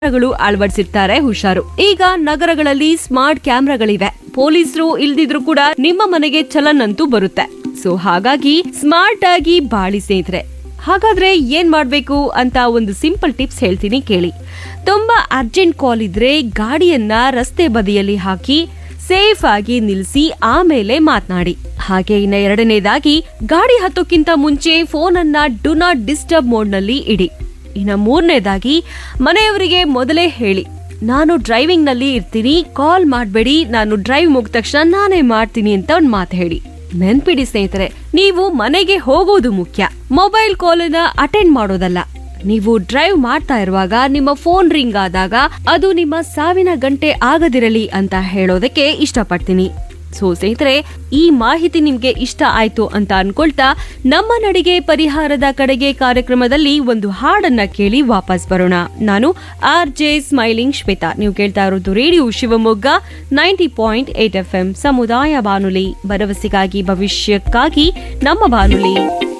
ಗಳು ಅಳವಡಿಸಿರ್ತಾರೆ ಹುಷಾರು ಈಗ ನಗರಗಳಲ್ಲಿ ಸ್ಮಾರ್ಟ್ ಕ್ಯಾಮ್ರಾಗಳಿವೆ ಪೊಲೀಸರು ಇಲ್ದಿದ್ರು ಕೂಡ ನಿಮ್ಮ ಮನೆಗೆ ಚಲನ್ ಅಂತೂ ಬರುತ್ತೆ ಸೊ ಹಾಗಾಗಿ ಸ್ಮಾರ್ಟ್ ಆಗಿ ಬಾಳಿ ಸ್ನೇಹಿತರೆ ಹಾಗಾದ್ರೆ ಏನ್ ಮಾಡ್ಬೇಕು ಅಂತ ಒಂದು ಸಿಂಪಲ್ ಟಿಪ್ಸ್ ಹೇಳ್ತೀನಿ ಕೇಳಿ ತುಂಬಾ ಅರ್ಜೆಂಟ್ ಕಾಲ್ ಇದ್ರೆ ಗಾಡಿಯನ್ನ ರಸ್ತೆ ಬದಿಯಲ್ಲಿ ಹಾಕಿ ಸೇಫ್ ಆಗಿ ನಿಲ್ಲಿಸಿ ಆಮೇಲೆ ಮಾತನಾಡಿ ಹಾಗೆ ಇನ್ನ ಎರಡನೇದಾಗಿ ಗಾಡಿ ಹತ್ತೋಕ್ಕಿಂತ ಮುಂಚೆ ಫೋನ್ ಅನ್ನ ಡು ನಾಟ್ ಡಿಸ್ಟರ್ಬ್ ಮೋಡ್ ನಲ್ಲಿ ಇಡಿ ಇನ್ನ ಮೂರನೇದಾಗಿ ಮನೆಯವರಿಗೆ ಮೊದಲೇ ಹೇಳಿ ನಾನು ಡ್ರೈವಿಂಗ್ ನಲ್ಲಿ ಇರ್ತೀನಿ ಕಾಲ್ ಮಾಡಬೇಡಿ ನಾನು ಡ್ರೈವ್ ಮುಗಿದ ತಕ್ಷಣ ನಾನೇ ಮಾಡ್ತೀನಿ ಅಂತ ಒಂದು ಮಾತು ಹೇಳಿ ನೆನ್ಪಿಡಿ ಸ್ನೇಹಿತರೆ ನೀವು ಮನೆಗೆ ಹೋಗೋದು ಮುಖ್ಯ ಮೊಬೈಲ್ ಕಾಲನ್ನ ಅಟೆಂಡ್ ಮಾಡೋದಲ್ಲ ನೀವು ಡ್ರೈವ್ ಮಾಡ್ತಾ ಇರುವಾಗ ನಿಮ್ಮ ಫೋನ್ ರಿಂಗ್ ಆದಾಗ ಅದು ನಿಮ್ಮ ಸಾವಿನ ಗಂಟೆ ಆಗದಿರಲಿ ಅಂತ ಹೇಳೋದಕ್ಕೆ ಇಷ್ಟಪಡ್ತೀನಿ ಸೊ ಸ್ನೇಹಿತರೆ ಈ ಮಾಹಿತಿ ನಿಮ್ಗೆ ಇಷ್ಟ ಆಯ್ತು ಅಂತ ಅನ್ಕೊಳ್ತಾ ನಮ್ಮ ನಡಿಗೆ ಪರಿಹಾರದ ಕಡೆಗೆ ಕಾರ್ಯಕ್ರಮದಲ್ಲಿ ಒಂದು ಹಾಡನ್ನ ಕೇಳಿ ವಾಪಸ್ ಬರೋಣ ನಾನು ಆರ್ ಜೆ ಸ್ಮೈಲಿಂಗ್ ಶ್ವೇತಾ ನೀವು ಕೇಳ್ತಾ ಇರೋದು radio Shivamogga ninety point eight F M ಸಮುದಾಯ ಬಾನುಲಿ ಭರವಸೆಗಾಗಿ ಭವಿಷ್ಯಕ್ಕಾಗಿ ನಮ್ಮ ಬಾನುಲಿ